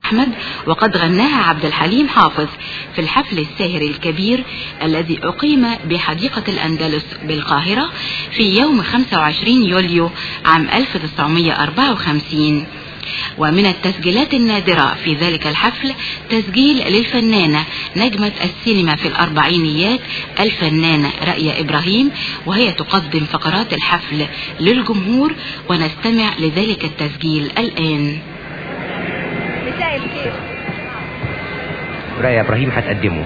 أحمد وقد غناها عبد الحليم حافظ في الحفل الساهر الكبير الذي أقيم بحديقة الأندلس بالقاهرة في يوم 25 يوليو عام 1954 ومن التسجيلات النادرة في ذلك الحفل تسجيل للفنانة نجمة السينما في الأربعينيات الفنانة رأية إبراهيم وهي تقدم فقرات الحفل للجمهور ونستمع لذلك التسجيل الآن مساء الخير رأي إبراهيم هتقدمه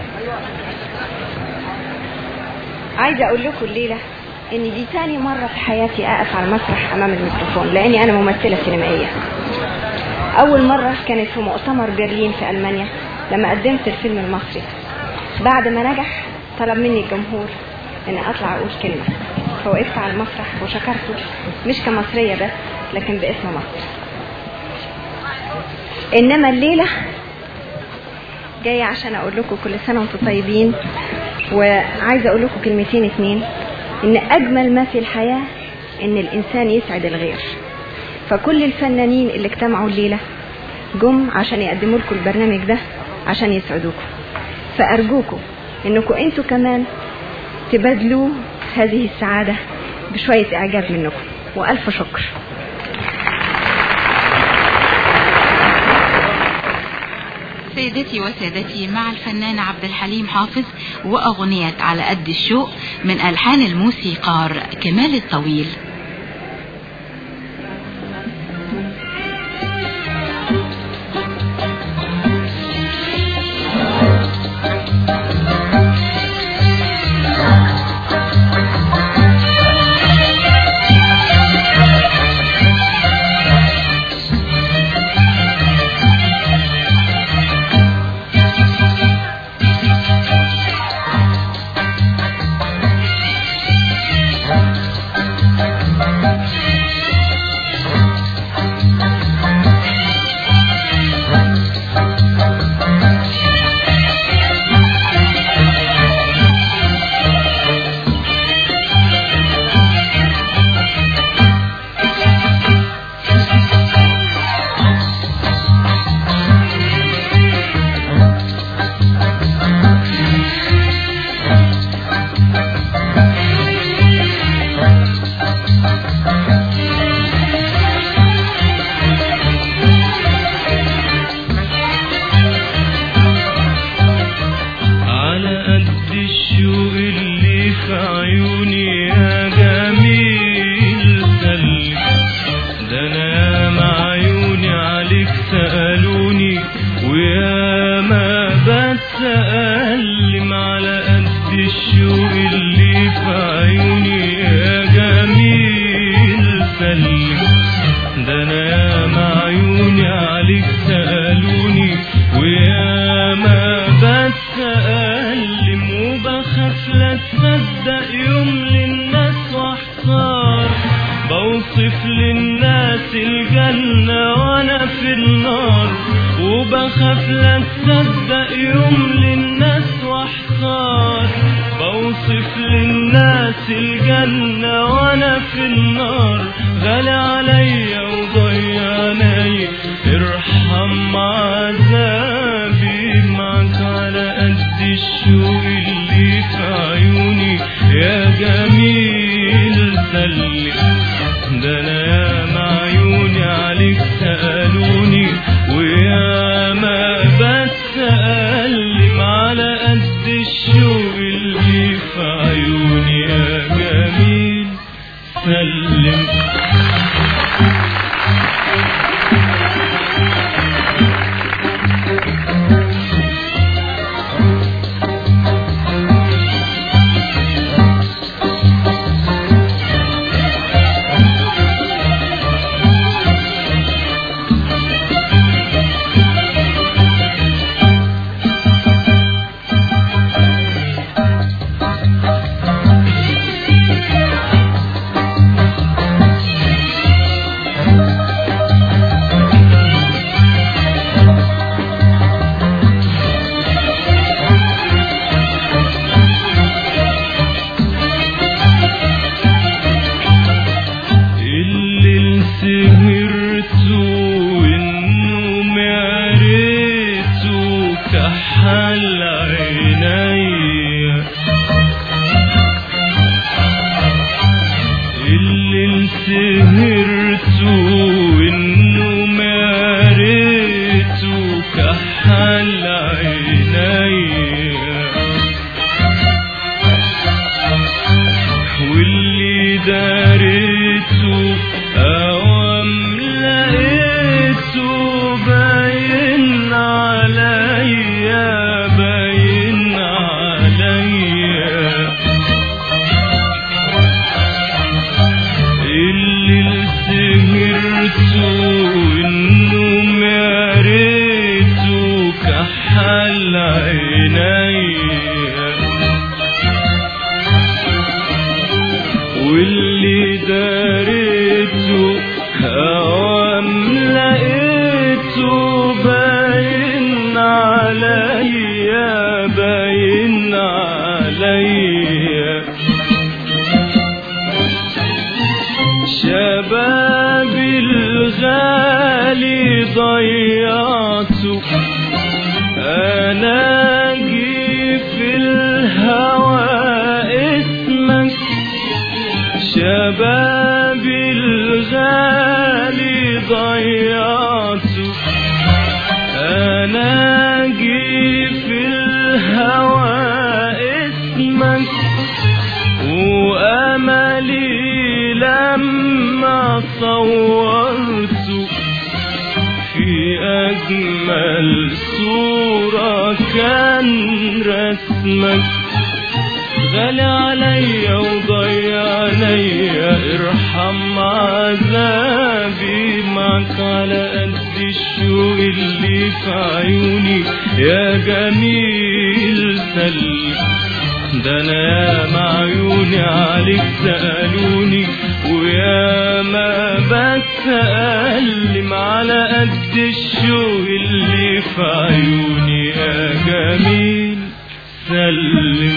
عايزة أقول لكم الليلة إن دي تاني مرة في حياتي أقف على المسرح أمام الميكروفون لأني أنا ممثلة سينمائية أول مرة كانت في مؤتمر برلين في ألمانيا لما قدمت الفيلم المصري بعد ما نجح طلب مني الجمهور إن أطلع أقول كلمة فوقفت على المسرح وشكرته مش كمصرية بس لكن باسم مصر إنما الليلة جاية عشان أقول لكم كل سنة وأنتم طيبين وعايزة أقول لكم كلمتين اتنين إن أجمل ما في الحياة إن الإنسان يسعد الغير فكل الفنانين اللي اجتمعوا الليلة جم عشان يقدموا لكم البرنامج ده عشان يسعدوكم فأرجوكم إنكم أنتوا كمان تبادلوا هذه السعادة بشوية إعجاب منكم وألف شكر سيدتي وسادتي مع الفنان عبد الحليم حافظ وأغنية على قد الشوق من ألحان الموسيقار كمال الطويل على قد الشوق اللي في عيوني يا جميل سلك ده انا مع عيوني عليك سألوني ويا ما بتسألم على قد الشوق اللي في عيوني يا جميل سلك ده انا يا مع عيوني عليك سألوني ويا ما بتسألم وبخاف لا تصدق يوم للناس واحتار بوصف للناس الجنة وانا في النار وبخاف لا تصدق يوم للناس واحتار بوصف للناس الجنة وانا في النار غالي عليا وضيعني ارحم عذابي معك على قد الشوق اللي في عيوني يا جميل سلك ده انا يا معيوني عليك سألوني ويا ما بتسألم أملي ضيعته أنا أجي في الهوى اسمك شبابي الغالي ضيعته أنا أجي في الهوى اسمك وأملي لما صورته في أجمل صورة كان رسمك غالي عليا وضيع عليا ارحم عذابي معك على قد الشوق اللي في عيوني يا جميل سلم ده انا يا معيوني عليك سألوني ويا ما بتألم على قد الشوق اللي في عيوني يا جميل سلم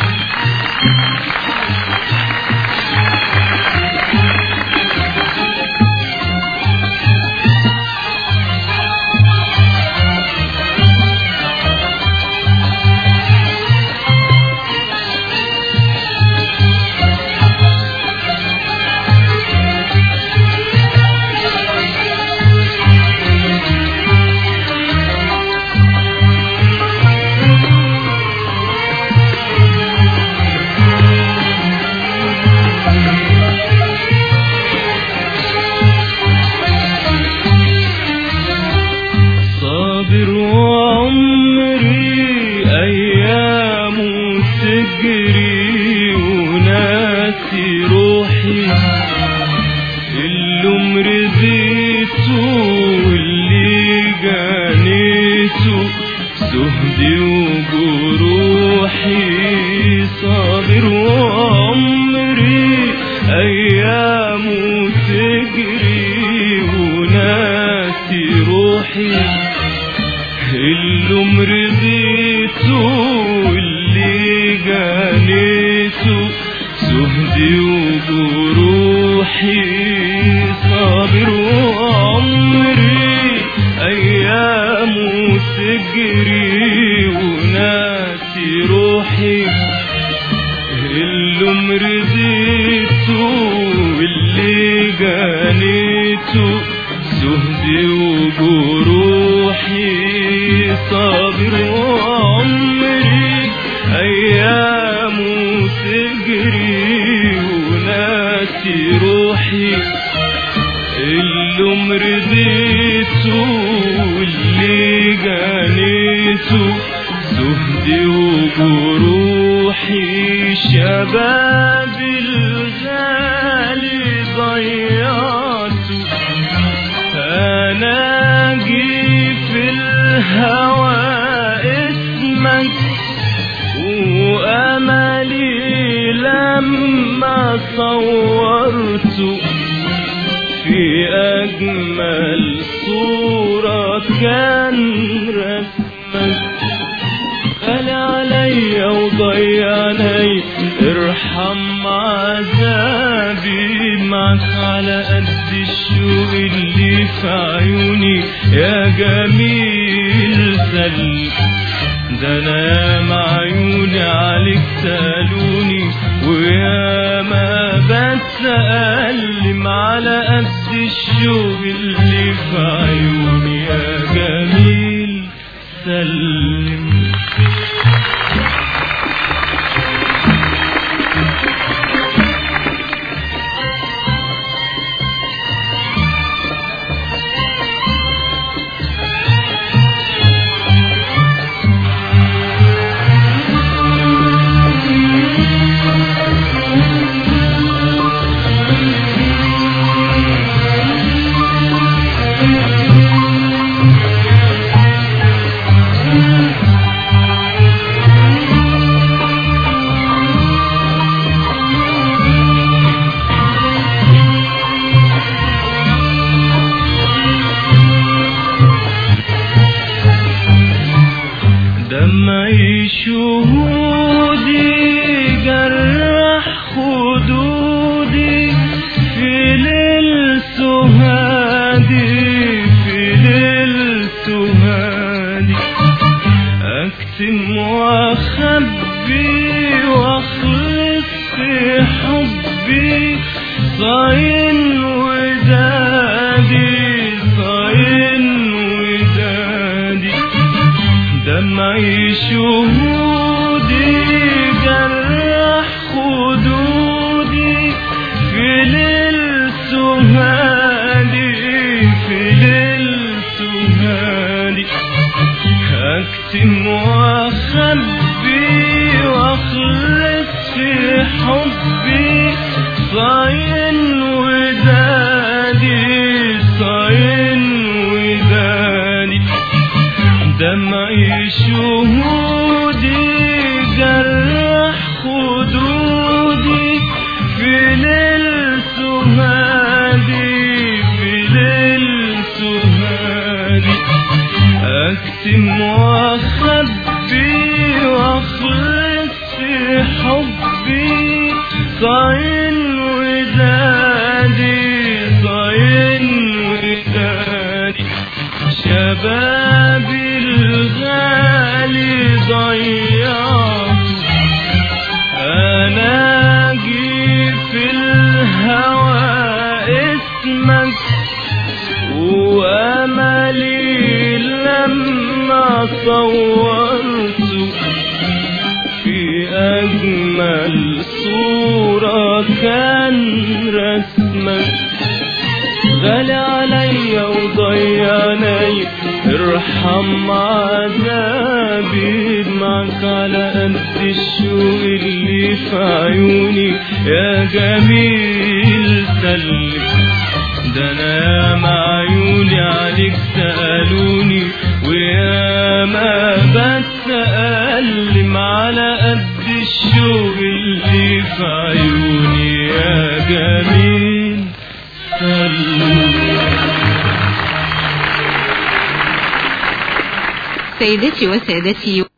صابر وعمري أيامه تجري وناسي روحي اللي مرضيته واللي جانيته سهدي وجروحي صابر وعمري أيامه تجري وناسي روحي اللي مرضيته واللي جانيته سهدي وجروحي صابر وعمري أيامه تجري وناسي روحي اللي مرضيته واللي جانيته زهدي وجروحي صابر وعمري أيامه تجري وناسي روحي اللي مرضيته واللي جانيته زهدي وجروحي شبابي الغالي ضيعته أنا أجي في الهوى اسمك وأملي لما صورته في أجمل صورة كان رسمك غالي عليا وضيعني ارحم عذابي معك على قد الشوق اللي في عيوني يا جميل سلم ده انا يا معيوني عليك سألوني ويا ما بتألم على قد الشوق اللي في عيوني يا جميل سلم أخبي وأخلص في حبي صاين ودادي صاين ودادي دمعي شهودي جرح خدودي في ليل سهادي في ليل سهادي أكتم وأخبي وأخلص في حبي صاين ودادي صاين ودادي دمعي شهودي جرح خدودي في ليل سهادي في ليل سهادي أكتم وأخبي وأخلص في حبي صاين ودادي صاين ودادي شبابي الغالي ضيعته أنا أجي في الهوى اسمك وأملي لما صورته في أجمل صورة كان رسمك غالي عليا وضيعني ارحم عذابي معك على قد الشوق اللي في عيوني يا جميل سلم ده انا مع عيوني عليك سألوني ويا ما بتألم على قد الشوق اللي في عيوني يا جميل سلم سيدتي وسادتي